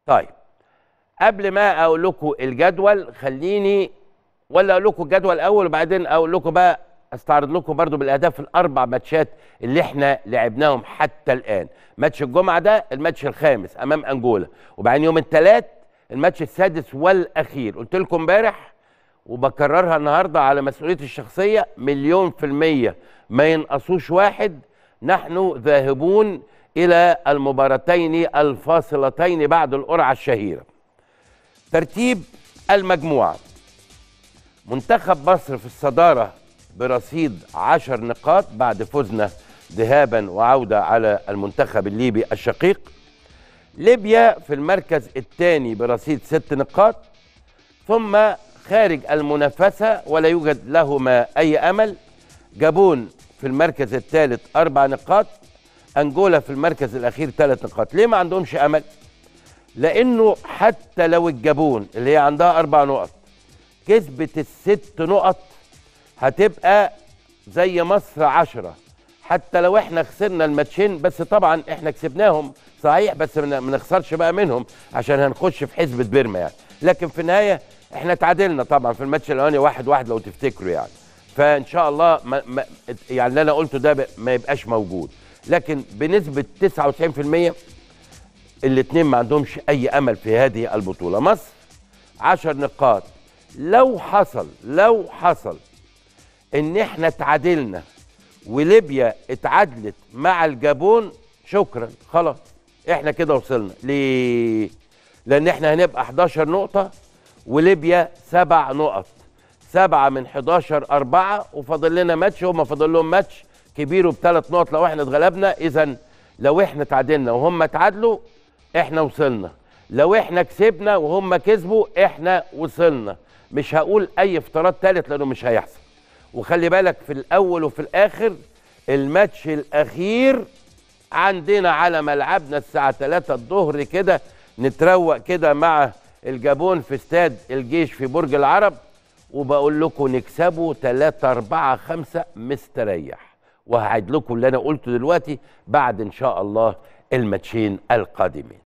طيب قبل ما اقول لكم الجدول خليني ولا اقول لكم الجدول الاول وبعدين اقول لكم بقى استعرض لكم برضو بالاهداف الاربع ماتشات اللي احنا لعبناهم حتى الان ماتش الجمعه ده الماتش الخامس امام انجولا وبعدين يوم الثلاث الماتش السادس والاخير قلت لكم امبارح وبكررها النهارده على مسؤوليتي الشخصيه مليون في الميه ما ينقصوش واحد نحن ذاهبون الى المباراتين الفاصلتين بعد القرعه الشهيره ترتيب المجموعه منتخب مصر في الصداره برصيد عشر نقاط بعد فوزنا ذهابا وعوده على المنتخب الليبي الشقيق ليبيا في المركز الثاني برصيد ست نقاط ثم خارج المنافسه ولا يوجد لهما اي امل جابون في المركز الثالث اربع نقاط انجولا في المركز الاخير ثلاث نقاط ليه ما عندهمش امل لانه حتى لو الجابون اللي هي عندها اربع نقط كسبت الست نقط هتبقى زي مصر عشرة حتى لو احنا خسرنا الماتشين بس طبعا احنا كسبناهم صحيح بس ما نخسرش بقى منهم عشان هنخش في حسبة بيرما يعني لكن في النهاية احنا تعادلنا طبعا في الماتش الاولاني واحد واحد لو تفتكروا يعني فان شاء الله ما ما يعني اللي انا قلته ده ما يبقاش موجود لكن بنسبة 99% الاثنين ما عندهمش اي امل في هذه البطولة مصر 10 نقاط لو حصل لو حصل ان احنا اتعادلنا وليبيا اتعادلت مع الجابون شكرا خلاص احنا كده وصلنا ليه لان احنا هنبقى 11 نقطة وليبيا سبع نقط سبعة من 11 أربعة وفاضل لنا ماتش هما فاضل لهم ماتش كبير وبثلاث نقط لو احنا اتغلبنا إذا لو احنا تعادلنا وهم اتعادلوا احنا وصلنا لو احنا كسبنا وهم كسبوا احنا وصلنا مش هقول أي افتراض ثالث لأنه مش هيحصل وخلي بالك في الأول وفي الآخر الماتش الأخير عندنا على ملعبنا الساعة 3 الظهر كده نتروق كده مع الجابون في استاد الجيش في برج العرب وبقول لكم نكسبوا 3 4 5 مستريح وهعيد لكم اللي انا قلته دلوقتي بعد ان شاء الله الماتشين القادمين